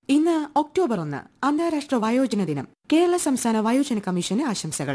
ഇന്ന് ഒക്ടോബർ ഒന്ന് അന്താരാഷ്ട്ര വയോജന ദിനം കേരള സംസ്ഥാന വയോജന കമ്മീഷന് ആശംസകൾ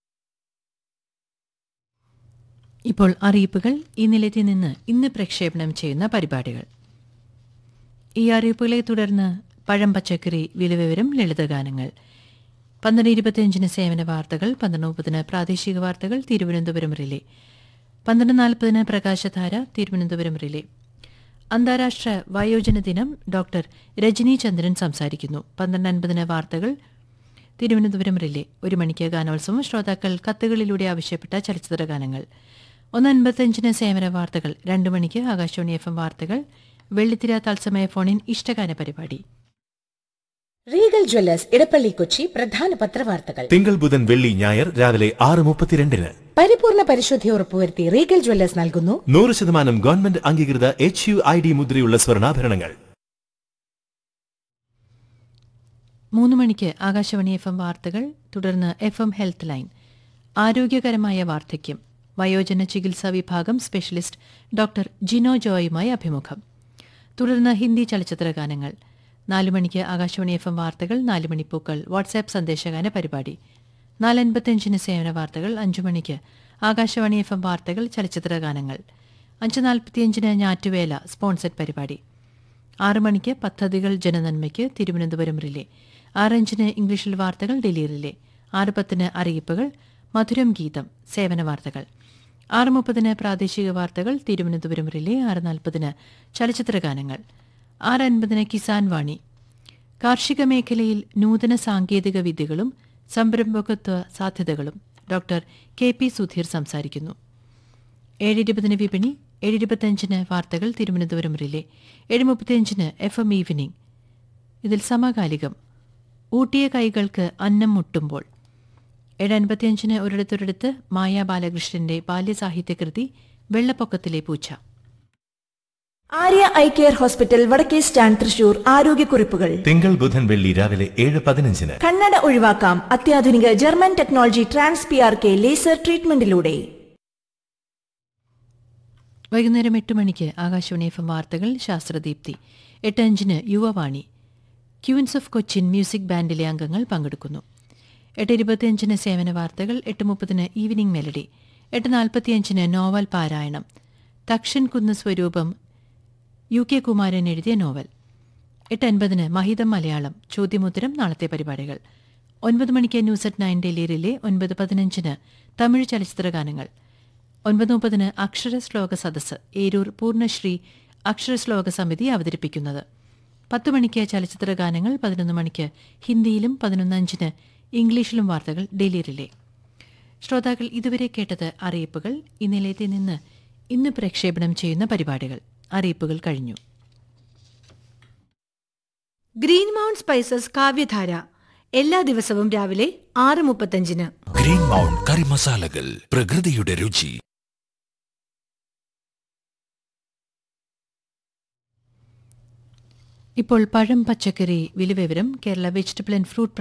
ഇപ്പോൾ അറിയിപ്പുകൾ ഈ നിലയത്തിൽ നിന്ന് ഇന്ന് പ്രക്ഷേപണം ചെയ്യുന്ന പരിപാടികൾ ഈ അറിയിപ്പുകളെ തുടർന്ന് പഴം പച്ചക്കറി വിലവിവരം ലളിതഗാനങ്ങൾ പന്ത്രണ്ട് ഇരുപത്തിയഞ്ചിന് സേവന വാർത്തകൾ പന്ത്രണ്ട് മുപ്പതിന് പ്രാദേശിക വാർത്തകൾ തിരുവനന്തപുരം റിലേ പന്ത്രണ്ട് നാൽപ്പതിന് പ്രകാശധാര തിരുവനന്തപുരം റിലേ അന്താരാഷ്ട്ര വയോജന ദിനം ഡോക്ടർ രജനി ചന്ദ്രൻ സംസാരിക്കുന്നു പന്ത്രണ്ട് അൻപതിന് വാർത്തകൾ തിരുവനന്തപുരം റിലേ ഒരു മണിക്ക് ഗാനോത്സവം ശ്രോതാക്കൾ കത്തുകളിലൂടെ ആവശ്യപ്പെട്ട ചലച്ചിത്ര ഗാനങ്ങൾ ഒന്ന് അൻപത്തഞ്ചിന് സേവന വാർത്തകൾ രണ്ടു മണിക്ക് ആകാശവാണി എഫ് എം വാർത്തകൾ വെള്ളിത്തിര തത്സമയ ഫോണിൻ ഇഷ്ടഗാന പരിപാടി റീഗൽ ജ്വല്ലേഴ്സ് ഇടപ്പള്ളി കൊച്ചി പ്രധാന പത്രവാർത്തകൾ തിങ്കൾ ബുധൻ വെള്ളി ഞായർ രാവിലെ ആറ് മുപ്പത്തിരണ്ടിന് പരിപൂർണ പരിശുദ്ധി ഉറപ്പുവരുത്തി റീഗൽ ജ്വല്ലേഴ്സ് നൽകുന്നു നൂറ് ശതമാനം ഗവൺമെന്റ് അംഗീകൃത എച്ച് യു ഐ ഡി മുദ്രയുള്ള സ്വർണ്ണാഭരണങ്ങൾ മൂന്ന് മണിക്ക് ആകാശവാണി എഫ് എം വാർത്തകൾ തുടർന്ന് എഫ് എം ഹെൽത്ത് ലൈൻ ആരോഗ്യകരമായ വാർദ്ധക്യം വയോജന ചികിത്സാ വിഭാഗം സ്പെഷ്യലിസ്റ്റ് ഡോക്ടർ ജിനോ ജോയുമായി അഭിമുഖം തുടർന്ന് ഹിന്ദി ചലച്ചിത്ര ഗാനങ്ങൾ നാലു മണിക്ക് ആകാശവാണി എഫ് എം വാർത്തകൾ നാല് മണിപ്പൂക്കൾ വാട്സാപ്പ് സന്ദേശഗാന പരിപാടി നാലൻപത്തിയഞ്ചിന് സേവന വാർത്തകൾ അഞ്ചു മണിക്ക് ആകാശവാണി എഫ് എം വാർത്തകൾ ചലച്ചിത്ര ഗാനങ്ങൾ അഞ്ച് നാൽപ്പത്തിയഞ്ചിന് ഞാറ്റുവേല സ്പോൺസർഡ് പരിപാടി ആറ് മണിക്ക് പദ്ധതികൾ ജനനന്മയ്ക്ക് തിരുവനന്തപുരം റിലേ ആറഞ്ചിന് ഇംഗ്ലീഷിൽ വാർത്തകൾ ഡൽഹി റിലേ ആറ് പത്തിന് അറിയിപ്പുകൾ മധുരം ഗീതം സേവന വാർത്തകൾ ആറ് മുപ്പതിന് പ്രാദേശിക വാർത്തകൾ തിരുവനന്തപുരം റിലേ ആറ് നാൽപ്പതിന് ചലച്ചിത്ര ഗാനങ്ങൾ ആറ് അൻപതിന് കിസാൻ വാണി കാർഷിക മേഖലയിൽ നൂതന സാങ്കേതിക വിദ്യകളും സംരംഭകത്വ സാധ്യതകളും ഡോക്ടർ കെ പി സുധീർ സംസാരിക്കുന്നു ഏഴ് ഇരുപതിന് വിപണി ഏഴ് ഇരുപത്തിയഞ്ചിന് വാർത്തകൾ തിരുവനന്തപുരം റിലേ ഏഴ് മുപ്പത്തിയഞ്ചിന് എഫ് എം ഈവനിംഗ് ഇതിൽ സമകാലികം ഊട്ടിയ കൈകൾക്ക് അന്നം മുട്ടുമ്പോൾ ഏഴ് അൻപത്തിയഞ്ചിന് ഒരിടത്തൊരിടത്ത് മായ ബാലകൃഷ്ണന്റെ ബാല്യസാഹിത്യകൃതി വെള്ളപ്പൊക്കത്തിലെ പൂച്ച ആര്യ ഐ കെയർ ഹോസ്പിറ്റൽ വടക്കേ സ്റ്റാൻഡ് തൃശൂർ ആരോഗ്യക്കുറിപ്പുകൾ തിങ്കൾ ബുധൻ വെള്ളി രാവിലെ ഏഴ് പതിനഞ്ചിന് കണ്ണട ഒഴിവാക്കാം അത്യാധുനിക German technology trans P R K laser ട്രീറ്റ്മെന്റിലൂടെ വൈകുന്നേരം എട്ട് മണിക്ക് ആകാശവാണി എഫ് എം വാർത്തകൾ ശാസ്ത്രദീപ്തി എട്ട് അഞ്ചിന് Yuvavani queens of Cochin music ബാൻഡിലെ അംഗങ്ങൾ പങ്കെടുക്കുന്നു എട്ട് ഇരുപത്തിയഞ്ചിന് സേവന വാർത്തകൾ എട്ട് മുപ്പതിന് ഈവനിംഗ് മെലഡി എട്ട് നാൽപ്പത്തിയഞ്ചിന് നോവൽ പാരായണം തക്ഷൻ കുന്ന് സ്വരൂപം യു കെ കുമാരൻ എഴുതിയ നോവൽ എട്ട് അൻപതിന് മഹിതം മലയാളം ചോദ്യമുത്തരം നാളത്തെ പരിപാടികൾ ഒൻപത് മണിക്ക് news at nine Delhi relay ഒൻപത് പതിനഞ്ചിന് തമിഴ് ചലച്ചിത്ര ഗാനങ്ങൾ ഒൻപത് മുപ്പതിന് അക്ഷരശ്ലോക സദസ്സ് ഏരൂർ പൂർണ്ണശ്രീ അക്ഷരശ്ലോക സമിതി അവതരിപ്പിക്കുന്നത് പത്ത് മണിക്ക് ചലച്ചിത്ര ഗാനങ്ങൾ പതിനൊന്ന് മണിക്ക് ഹിന്ദിയിലും പതിനൊന്ന് അഞ്ചിന് ഇംഗ്ലീഷിലും വാർത്തകൾ ഡൽഹി റിലേ ശ്രോതാക്കൾ ഇതുവരെ കേട്ടത് അറിയിപ്പുകൾ ഈ നിലയത്തിൽ നിന്ന് ഇന്ന് പ്രക്ഷേപണം ചെയ്യുന്ന പരിപാടികൾ അറിയിപ്പുകൾ കഴിഞ്ഞു ഗ്രീൻ മൗണ്ട് സ്പൈസസ് കാവ്യധാര എല്ലാ ദിവസവും രാവിലെ ആറ് മുപ്പത്തഞ്ചിന് ഗ്രീൻ മൗണ്ട് കറി മസാലകൾ പ്രകൃതിയുടെ രുചി ഇപ്പോൾ പഴം പച്ചക്കറി വിലവിവരം കേരള വെജിറ്റബിൾ ആൻഡ് ഫ്രൂട്ട്